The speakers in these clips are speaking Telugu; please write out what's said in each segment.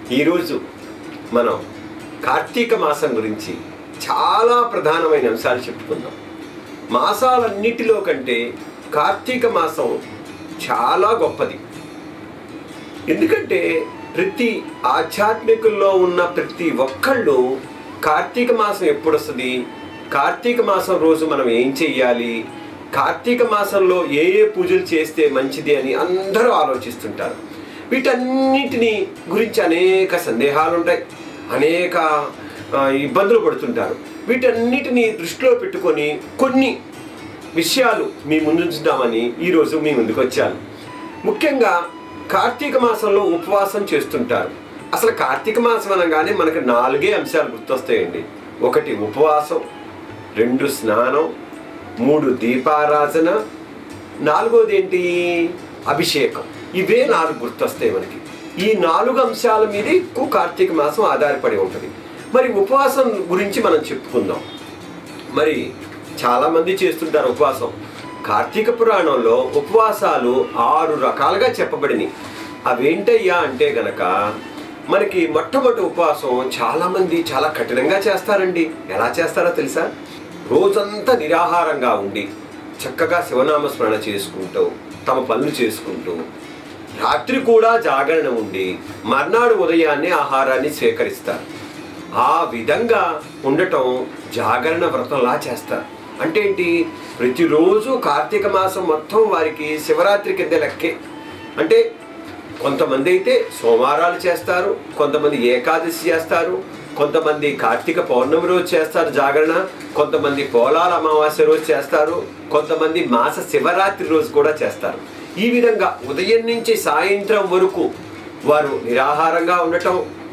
ఈరోజు మనం కార్తీక మాసం గురించి చాలా ప్రధానమైన అంశాలు చెప్పుకుందాం మాసాలన్నిటిలో కంటే కార్తీక మాసం చాలా గొప్పది ఎందుకంటే ప్రతి ఆధ్యాత్మికుల్లో ఉన్న ప్రతి ఒక్కళ్ళు కార్తీక మాసం ఎప్పుడు వస్తుంది కార్తీక మాసం రోజు మనం ఏం చెయ్యాలి కార్తీక మాసంలో ఏ ఏ పూజలు చేస్తే మంచిది అని అందరూ ఆలోచిస్తుంటారు వీటన్నిటిని గురించి అనేక సందేహాలు ఉంటాయి అనేక ఆ, ఇబ్బందులు పడుతుంటారు వీటన్నిటిని దృష్టిలో పెట్టుకొని కొన్ని విషయాలు మీ ముందుంచుదామని ఈరోజు మీ ముందుకు వచ్చాను ముఖ్యంగా కార్తీక మాసంలో ఉపవాసం చేస్తుంటారు అసలు కార్తీక మాసం అనగానే మనకు నాలుగే అంశాలు గుర్తొస్తాయండి ఒకటి ఉపవాసం రెండు స్నానం మూడు దీపారాధన నాలుగోది ఏంటి అభిషేకం ఇవే నాలుగు గుర్తొస్తాయి మనకి ఈ నాలుగు అంశాల మీద ఎక్కువ కార్తీక మాసం ఆధారపడి ఉంటుంది మరి ఉపవాసం గురించి మనం చెప్పుకుందాం మరి చాలామంది చేస్తుంటారు ఉపవాసం కార్తీక పురాణంలో ఉపవాసాలు ఆరు రకాలుగా చెప్పబడినాయి అవేంటయ్యా అంటే గనక మనకి మొట్టమొదటి ఉపవాసం చాలామంది చాలా కఠినంగా చేస్తారండి ఎలా చేస్తారో తెలుసా రోజంతా నిరాహారంగా ఉండి చక్కగా శివనామస్మరణ చేసుకుంటూ తమ పనులు చేసుకుంటూ రాత్రి కూడా జాగరణ ఉండి మర్నాడు ఉదయాన్నే ఆహారాన్ని స్వీకరిస్తారు ఆ విధంగా ఉండటం జాగరణ వ్రతంలా చేస్తారు అంటే ఏంటి ప్రతిరోజు కార్తీక మాసం మొత్తం వారికి శివరాత్రి కింద లెక్కే అంటే కొంతమంది అయితే సోమవారాలు చేస్తారు కొంతమంది ఏకాదశి చేస్తారు కొంతమంది కార్తీక పౌర్ణమి రోజు చేస్తారు జాగరణ కొంతమంది పోలాల అమావాస్య రోజు చేస్తారు కొంతమంది మాస శివరాత్రి రోజు కూడా చేస్తారు ఈ విధంగా ఉదయం నుంచి సాయంత్రం వరకు వారు నిరాహారంగా ఉండటం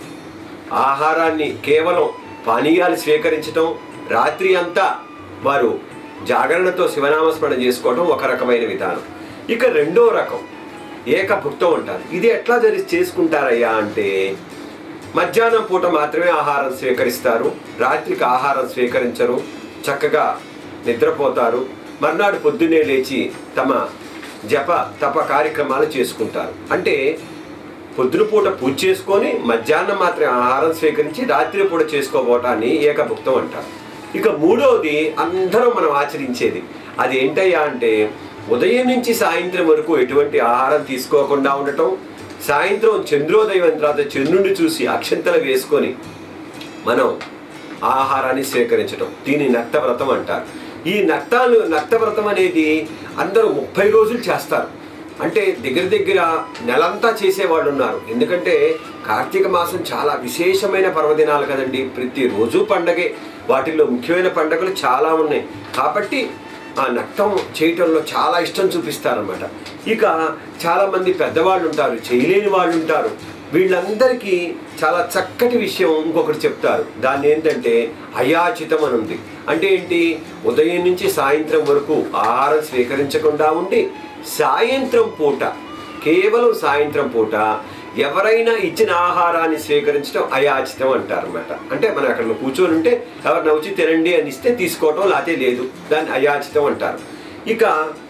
ఆహారాన్ని కేవలం పానీయాలు స్వీకరించటం రాత్రి అంతా వారు జాగరణతో శివనామస్మరణ చేసుకోవడం ఒక రకమైన విధానం ఇక రెండో రకం ఏకభుక్తం అంటారు ఇది ఎట్లా జరి చేసుకుంటారయ్యా అంటే మధ్యాహ్నం పూట మాత్రమే ఆహారం స్వీకరిస్తారు రాత్రికి ఆహారం స్వీకరించరు చక్కగా నిద్రపోతారు మర్నాడు పొద్దున్నే లేచి తమ జప తప కార్యక్రమాలు చేసుకుంటారు అంటే పొద్దున పూట పూజ చేసుకొని మధ్యాహ్నం మాత్రమే ఆహారం స్వీకరించి రాత్రి పూట చేసుకోబోటాన్ని ఏకభుక్తం అంటారు ఇక మూడవది అందరం మనం ఆచరించేది అది ఏంటయ్యా అంటే ఉదయం నుంచి సాయంత్రం వరకు ఎటువంటి ఆహారం తీసుకోకుండా ఉండటం సాయంత్రం చంద్రోదయం అయిన తర్వాత చంద్రుడిని చూసి అక్షంతలు వేసుకొని మనం ఆహారాన్ని స్వీకరించడం దీని నక్తవ్రతం అంటారు ఈ నక్తాలు నక్తవ్రతం అనేది అందరూ ముప్పై రోజులు చేస్తారు అంటే దగ్గర దగ్గర నెలంతా చేసేవాళ్ళు ఉన్నారు ఎందుకంటే కార్తీక మాసం చాలా విశేషమైన పర్వదినాలు కదండి ప్రతిరోజు పండగే వాటిల్లో ముఖ్యమైన పండగలు చాలా ఉన్నాయి కాబట్టి ఆ నక్తం చేయటంలో చాలా ఇష్టం చూపిస్తారన్నమాట ఇక చాలామంది పెద్దవాళ్ళు ఉంటారు చేయలేని వాళ్ళు ఉంటారు వీళ్ళందరికీ చాలా చక్కటి విషయం ఇంకొకటి చెప్తారు దాన్ని ఏంటంటే అయాచితం అని ఉంది అంటే ఏంటి ఉదయం నుంచి సాయంత్రం వరకు ఆహారం స్వీకరించకుండా ఉండి సాయంత్రం పూట కేవలం సాయంత్రం పూట ఎవరైనా ఇచ్చిన ఆహారాన్ని స్వీకరించడం అయాచితం అంటారు అనమాట అంటే మనం అక్కడ కూర్చొని ఉంటే ఎవరిని వచ్చి తినండి అని ఇస్తే తీసుకోవటం లేకపోతే లేదు దాన్ని అయాచితం అంటారు ఇక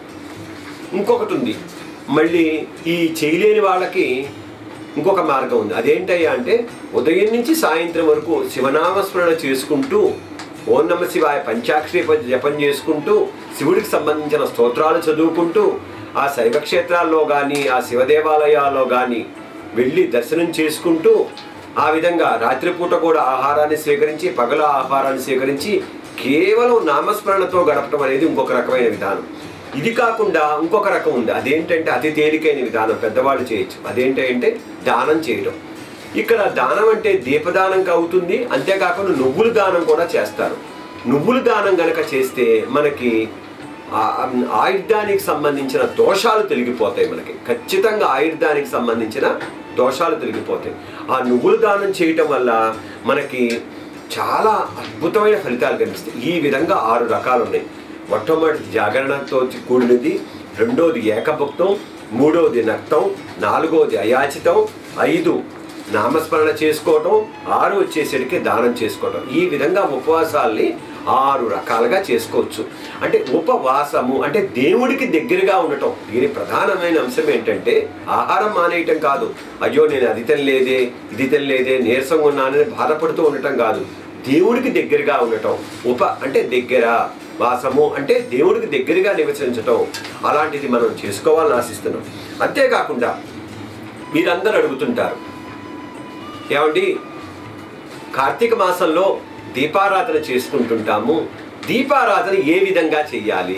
ఇంకొకటి ఉంది మళ్ళీ ఈ చేయలేని వాళ్ళకి ఇంకొక మార్గం ఉంది అదేంటయ్యా అంటే ఉదయం నుంచి సాయంత్రం వరకు శివనామస్మరణ చేసుకుంటూ ఓం నమ శివాయ పంచాక్షరి ప- జపం చేసుకుంటూ శివుడికి సంబంధించిన స్తోత్రాలు చదువుకుంటూ ఆ శైవ క్షేత్రాల్లో కానీ ఆ శివ దేవాలయాల్లో కానీ వెళ్ళి దర్శనం చేసుకుంటూ ఆ విధంగా రాత్రిపూట కూడా ఆహారాన్ని స్వీకరించి పగల ఆహారాన్ని స్వీకరించి కేవలం నామస్మరణతో గడపడం అనేది ఇంకొక రకమైన విధానం ఇది కాకుండా ఇంకొక రకం ఉంది అదేంటంటే అతి తేలికైన విధానం పెద్దవాళ్ళు చేయొచ్చు అదేంటంటే దానం చేయడం ఇక్కడ దానం అంటే దీపదానం అవుతుంది అంతేకాకుండా నువ్వుల దానం కూడా చేస్తారు నువ్వుల దానం గనక చేస్తే మనకి ఆ- ఆయుర్దానికి సంబంధించిన దోషాలు తొలగిపోతాయి మనకి ఖచ్చితంగా ఆయుర్దానికి సంబంధించిన దోషాలు తొలగిపోతాయి ఆ నువ్వుల దానం చేయటం వల్ల మనకి చాలా అద్భుతమైన ఫలితాలు కనిపిస్తాయి ఈ విధంగా ఆరు రకాలు ఉన్నాయి మొట్టమొదటి జాగరణతో కూడినది రెండోది ఏకభక్తం మూడోది నక్తం నాలుగోది అయాచితం ఐదు నామస్మరణ చేసుకోవటం ఆరు వచ్చేసరికి దానం చేసుకోవటం ఈ విధంగా ఉపవాసాల్ని ఆరు రకాలుగా చేసుకోవచ్చు అంటే ఉపవాసము అంటే దేవుడికి దగ్గరగా ఉండటం దీని ప్రధానమైన అంశం ఏంటంటే ఆహారం మానేయటం కాదు అయ్యో నేను అది తినలేదే ఇది తినలేదే నీరసంగా ఉన్నానని బాధపడుతూ ఉండటం కాదు దేవుడికి దగ్గరగా ఉండటం ఉప అంటే దగ్గర వాసము అంటే దేవుడికి దగ్గరగా నివసించటం అలాంటిది మనం చేసుకోవాలని ఆశిస్తున్నాం అంతేకాకుండా మీరందరూ అడుగుతుంటారు ఏమండి కార్తీక మాసంలో దీపారాధన చేసుకుంటుంటాము దీపారాధన ఏ విధంగా చెయ్యాలి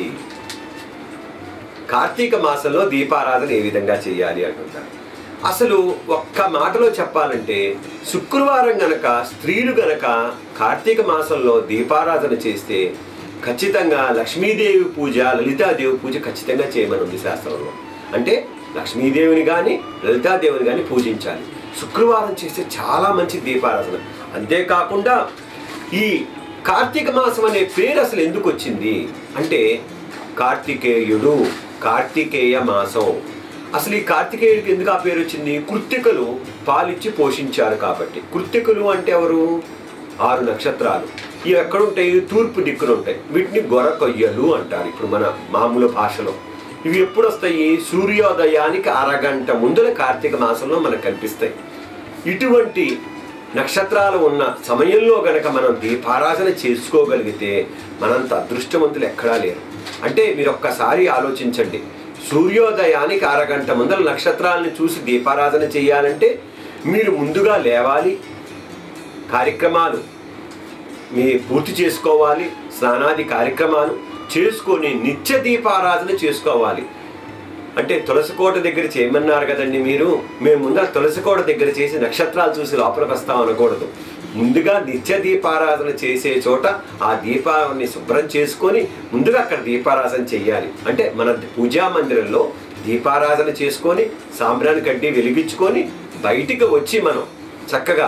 కార్తీక మాసంలో దీపారాధన ఏ విధంగా చేయాలి అంటుంటారు అసలు ఒక్క మాటలో చెప్పాలంటే శుక్రవారం గనక స్త్రీలు గనక కార్తీక మాసంలో దీపారాధన చేస్తే ఖచ్చితంగా లక్ష్మీదేవి పూజ లలితాదేవి పూజ ఖచ్చితంగా చేయమని ఉంది శాస్త్రంలో అంటే లక్ష్మీదేవిని కానీ లలితాదేవిని కానీ పూజించాలి శుక్రవారం చేస్తే చాలా మంచి దీపారాధన అంతేకాకుండా ఈ కార్తీక మాసం అనే పేరు అసలు ఎందుకు వచ్చింది అంటే కార్తికేయుడు కార్తికేయ మాసం అసలు ఈ కార్తికేయుడికి ఎందుకు ఆ పేరు వచ్చింది కృత్తికలు పాలిచ్చి పోషించారు కాబట్టి కృత్తికలు అంటే ఎవరు ఆరు నక్షత్రాలు ఇవి ఎక్కడ ఉంటాయి తూర్పు దిక్కున ఉంటాయి వీటిని గొర కొయ్యలు అంటారు ఇప్పుడు మన మామూలు భాషలో ఇవి ఎప్పుడు వస్తాయి సూర్యోదయానికి అరగంట ముందుల కార్తీక మాసంలో మనకు కనిపిస్తాయి ఇటువంటి నక్షత్రాలు ఉన్న సమయంలో గనక మనం దీపారాధన చేసుకోగలిగితే మనంత అదృష్టవంతులు ఎక్కడా లేరు అంటే మీరు ఒక్కసారి ఆలోచించండి సూర్యోదయానికి అరగంట ముందర నక్షత్రాలను చూసి దీపారాధన చేయాలంటే మీరు ముందుగా లేవాలి కార్యక్రమాలు మీ పూర్తి చేసుకోవాలి స్నానాది కార్యక్రమాలు చేసుకొని నిత్య దీపారాధన చేసుకోవాలి అంటే తులసికోట దగ్గర చేయమన్నారు కదండి మీరు మేము ముందర తులసికోట దగ్గర చేసి నక్షత్రాలు చూసి లోపలికి వస్తాం అనకూడదు ముందుగా నిత్య దీపారాధన చేసే చోట ఆ దీపాన్ని శుభ్రం చేసుకొని ముందుగా అక్కడ దీపారాధన చెయ్యాలి అంటే మన పూజా మందిరంలో దీపారాధన చేసుకొని సాంబ్రాన్ని కడ్డి వెలిగించుకొని బయటికి వచ్చి మనం చక్కగా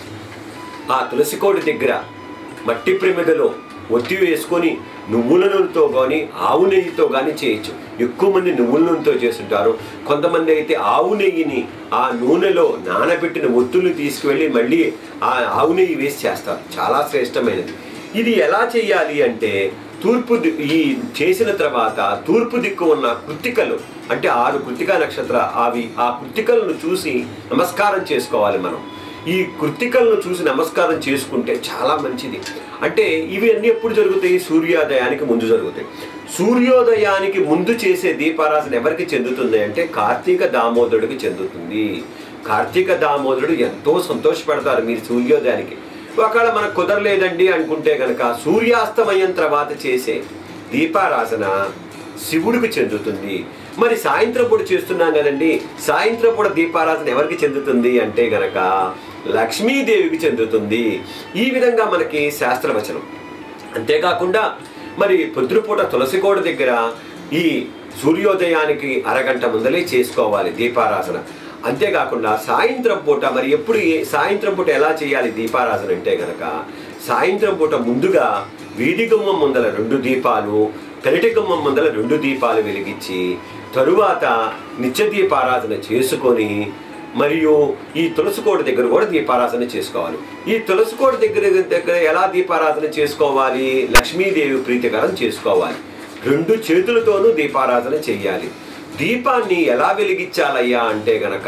ఆ తులసి కోటి దగ్గర మట్టి ప్రమిదలో ఒత్తి వేసుకొని నువ్వుల నూనెతో కానీ ఆవు నెయ్యితో కానీ చేయొచ్చు ఎక్కువ మంది నువ్వుల నూనెతో చేస్తుంటారు కొంతమంది అయితే ఆవు నెయ్యిని ఆ నూనెలో నానబెట్టిన ఒత్తులు తీసుకువెళ్ళి మళ్ళీ ఆ ఆవు నెయ్యి వేసి చేస్తారు చాలా శ్రేష్టమైనది ఇది ఎలా చేయాలి అంటే తూర్పు ది- ఈ చేసిన తర్వాత తూర్పు దిక్కు ఉన్న కృత్తికలు అంటే ఆరు కృత్తికా నక్షత్ర అవి ఆ కృత్తికలను చూసి నమస్కారం చేసుకోవాలి మనం ఈ కృత్తికలను చూసి నమస్కారం చేసుకుంటే చాలా మంచిది అంటే ఇవి అన్ని ఎప్పుడు జరుగుతాయి సూర్యోదయానికి ముందు జరుగుతాయి సూర్యోదయానికి ముందు చేసే దీపారాధన ఎవరికి చెందుతుంది అంటే కార్తీక దామోదరుడికి చెందుతుంది కార్తీక దామోదరుడు ఎంతో సంతోషపడతారు మీరు సూర్యోదయానికి ఒకవేళ మనకు కుదరలేదండి అనుకుంటే కనుక సూర్యాస్తమయం తర్వాత చేసే దీపారాధన శివుడికి చెందుతుంది మరి సాయంత్రం పూట చేస్తున్నాం కదండి సాయంత్రం పూట దీపారాధన ఎవరికి చెందుతుంది అంటే గనక లక్ష్మీదేవికి చెందుతుంది ఈ విధంగా మనకి శాస్త్రవచనం అంతేకాకుండా మరి పొద్దుపూట తులసికోట దగ్గర ఈ సూర్యోదయానికి అరగంట ముందలే చేసుకోవాలి దీపారాధన అంతేకాకుండా సాయంత్రం పూట మరి ఎప్పుడు ఏ- సాయంత్రం పూట ఎలా చేయాలి దీపారాధన అంటే గనక సాయంత్రం పూట ముందుగా వీధి గుమ్మం ముందల రెండు దీపాలు పెరటి గుమ్మం ముందల రెండు దీపాలు వెలిగించి తరువాత నిత్య దీపారాధన చేసుకొని మరియు ఈ తులసికోట దగ్గర కూడా దీపారాధన చేసుకోవాలి ఈ తులసికోట దగ్గర దగ్గర ఎలా దీపారాధన చేసుకోవాలి లక్ష్మీదేవి ప్రీతికరం చేసుకోవాలి రెండు చేతులతోనూ దీపారాధన చెయ్యాలి దీపాన్ని ఎలా వెలిగించాలయ్యా అంటే గనక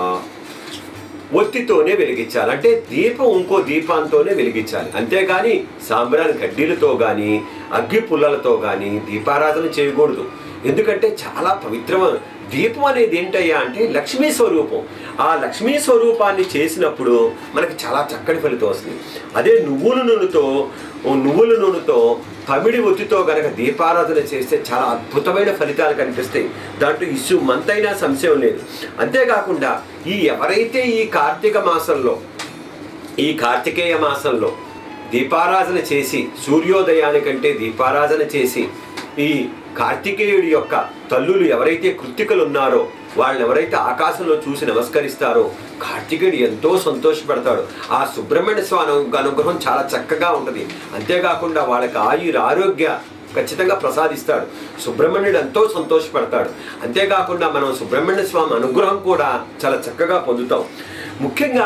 ఒత్తితోనే వెలిగించాలి అంటే దీపం ఇంకో దీపంతోనే వెలిగించాలి అంతేగాని సాంబ్రాన్ కడ్డీలతో కానీ అగ్గి పుల్లలతో కానీ దీపారాధన చేయకూడదు ఎందుకంటే చాలా పవిత్రమైన దీపం అనేది ఏంటయ్యా అంటే లక్ష్మీ స్వరూపం ఆ లక్ష్మీ స్వరూపాన్ని చేసినప్పుడు మనకి చాలా చక్కటి ఫలితం వస్తుంది అదే నువ్వుల నూనెతో ఓ నువ్వుల నూనెతో పమిడి ఒత్తితో గనక దీపారాధన చేస్తే చాలా అద్భుతమైన ఫలితాలు కనిపిస్తాయి దాంట్లో ఇష్యూ మంతైనా సంశయం లేదు అంతేకాకుండా ఈ ఎవరైతే ఈ కార్తీక మాసంలో ఈ కార్తికేయ మాసంలో దీపారాధన చేసి సూర్యోదయానికంటే దీపారాధన చేసి ఈ కార్తికేయుడి యొక్క తల్లులు ఎవరైతే కృత్తికలు ఉన్నారో వాళ్ళని ఎవరైతే ఆకాశంలో చూసి నమస్కరిస్తారో కార్తికేయుడు ఎంతో సంతోషపడతాడు ఆ సుబ్రహ్మణ్య స్వామి అనుగ్రహం చాలా చక్కగా ఉంటుంది అంతేకాకుండా వాళ్ళకి ఆయుర ఆరోగ్య ఖచ్చితంగా ప్రసాదిస్తాడు సుబ్రహ్మణ్యుడు ఎంతో సంతోషపడతాడు అంతేకాకుండా మనం సుబ్రహ్మణ్య స్వామి అనుగ్రహం కూడా చాలా చక్కగా పొందుతాం ముఖ్యంగా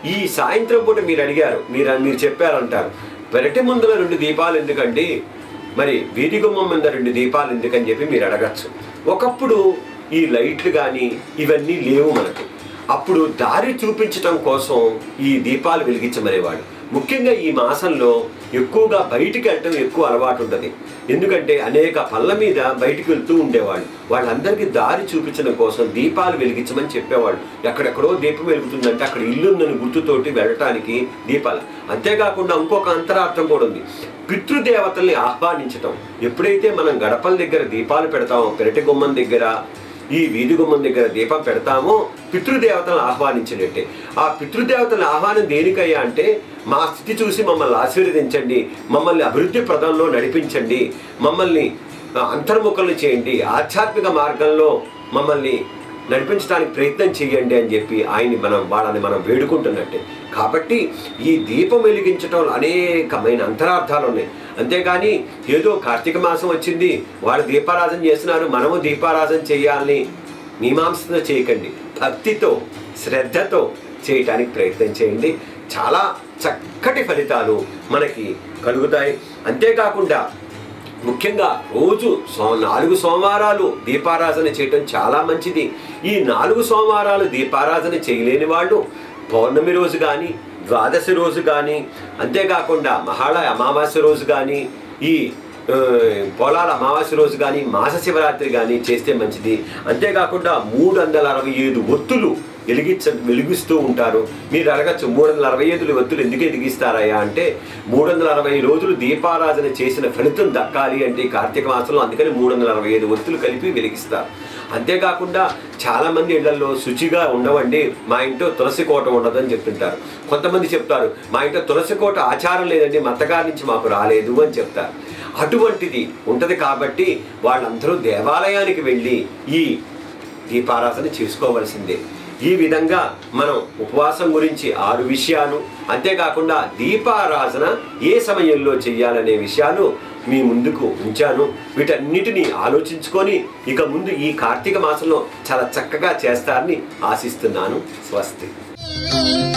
ఈ సాయంత్రం పూట మీరు అడిగారు మీరు మీరు చెప్పారంటారు పెరటి ముందుల రెండు దీపాలు ఎందుకండి మరి వీధి గుమ్మం మీద రెండు దీపాలు ఎందుకని చెప్పి మీరు అడగచ్చు ఒకప్పుడు ఈ లైట్లు కానీ ఇవన్నీ లేవు మనకు అప్పుడు దారి చూపించటం కోసం ఈ దీపాలు వెలిగించమనేవాడు ముఖ్యంగా ఈ మాసంలో ఎక్కువగా బయటికి వెళ్ళటం ఎక్కువ అలవాటు ఉంటుంది ఎందుకంటే అనేక పళ్ళ మీద బయటికి వెళ్తూ ఉండేవాళ్ళు వాళ్ళందరికీ దారి చూపించడం కోసం దీపాలు వెలిగించమని చెప్పేవాళ్ళు ఎక్కడెక్కడో దీపం వెలుగుతుందంటే అక్కడ ఇల్లుందని గుర్తుతోటి వెళ్ళటానికి దీపాలు అంతేకాకుండా ఇంకొక అంతరార్థం కూడా ఉంది పితృదేవతల్ని ఆహ్వానించటం ఎప్పుడైతే మనం గడపల దగ్గర దీపాలు పెడతామో పెరటి గుమ్మం దగ్గర ఈ వీధి గుమ్మం దగ్గర దీపం పెడతామో పితృదేవతలను ఆహ్వానించినట్టే ఆ పితృదేవతలను ఆహ్వానం దేనికయ్యా అంటే మా స్థితి చూసి మమ్మల్ని ఆశీర్వదించండి మమ్మల్ని అభివృద్ధి ప్రదంలో నడిపించండి మమ్మల్ని ఆ, అంతర్ముఖులను చేయండి ఆధ్యాత్మిక మార్గంలో మమ్మల్ని నడిపించడానికి ప్రయత్నం చేయండి అని చెప్పి ఆయన్ని మనం వాళ్ళని మనం వేడుకుంటున్నట్టే కాబట్టి ఈ దీపం వెలిగించటంలో అనేకమైన అంతరార్థాలు ఉన్నాయి అంతేగాని ఏదో కార్తీక మాసం వచ్చింది వాళ్ళు దీపారాధన చేస్తున్నారు మనము దీపారాధన చేయాలని మీమాంసతో చేయకండి భక్తితో శ్రద్ధతో చేయటానికి ప్రయత్నం చేయండి చాలా చక్కటి ఫలితాలు మనకి కలుగుతాయి అంతేకాకుండా ముఖ్యంగా రోజు సో నాలుగు సోమవారాలు దీపారాధన చేయటం చాలా మంచిది ఈ నాలుగు సోమవారాలు దీపారాధన చేయలేని వాళ్ళు పౌర్ణమి రోజు కానీ ద్వాదశి రోజు కానీ అంతేకాకుండా మహాళ అమావాస్య రోజు కానీ ఈ ఆ, పొలాల అమావాస్య రోజు కానీ మాస శివరాత్రి కానీ చేస్తే మంచిది అంతేకాకుండా మూడు వందల అరవై ఐదు ఒత్తులు వెలిగించ వెలిగిస్తూ ఉంటారు మీరు అడగచ్చు మూడు వందల అరవై ఐదు ఒత్తులు ఎందుకు వెలిగిస్తారయ్యా అంటే మూడు వందల అరవై రోజులు దీపారాధన చేసిన ఫలితం దక్కాలి అంటే ఈ కార్తీక మాసంలో అందుకని మూడు వందల అరవై ఐదు ఒత్తులు కలిపి వెలిగిస్తారు అంతేకాకుండా చాలా మంది ఇళ్లలో శుచిగా ఉండవండి మా ఇంట్లో తులసి కోట ఉండదని చెప్తుంటారు కొంతమంది చెప్తారు మా ఇంట్లో తులసి కోట ఆచారం లేదండి మా అత్తగారి నుంచి మాకు రాలేదు అని చెప్తారు అటువంటిది ఉంటది కాబట్టి వాళ్ళందరూ దేవాలయానికి వెళ్ళి ఈ దీపారాధన చేసుకోవలసిందే ఈ విధంగా మనం ఉపవాసం గురించి ఆరు విషయాలు అంతేకాకుండా దీపారాధన ఏ సమయంలో చేయాలనే విషయాలు మీ ముందుకు ఉంచాను వీటన్నిటిని ఆలోచించుకొని ఇక ముందు ఈ కార్తీక మాసంలో చాలా చక్కగా చేస్తారని ఆశిస్తున్నాను స్వస్తి Thank you.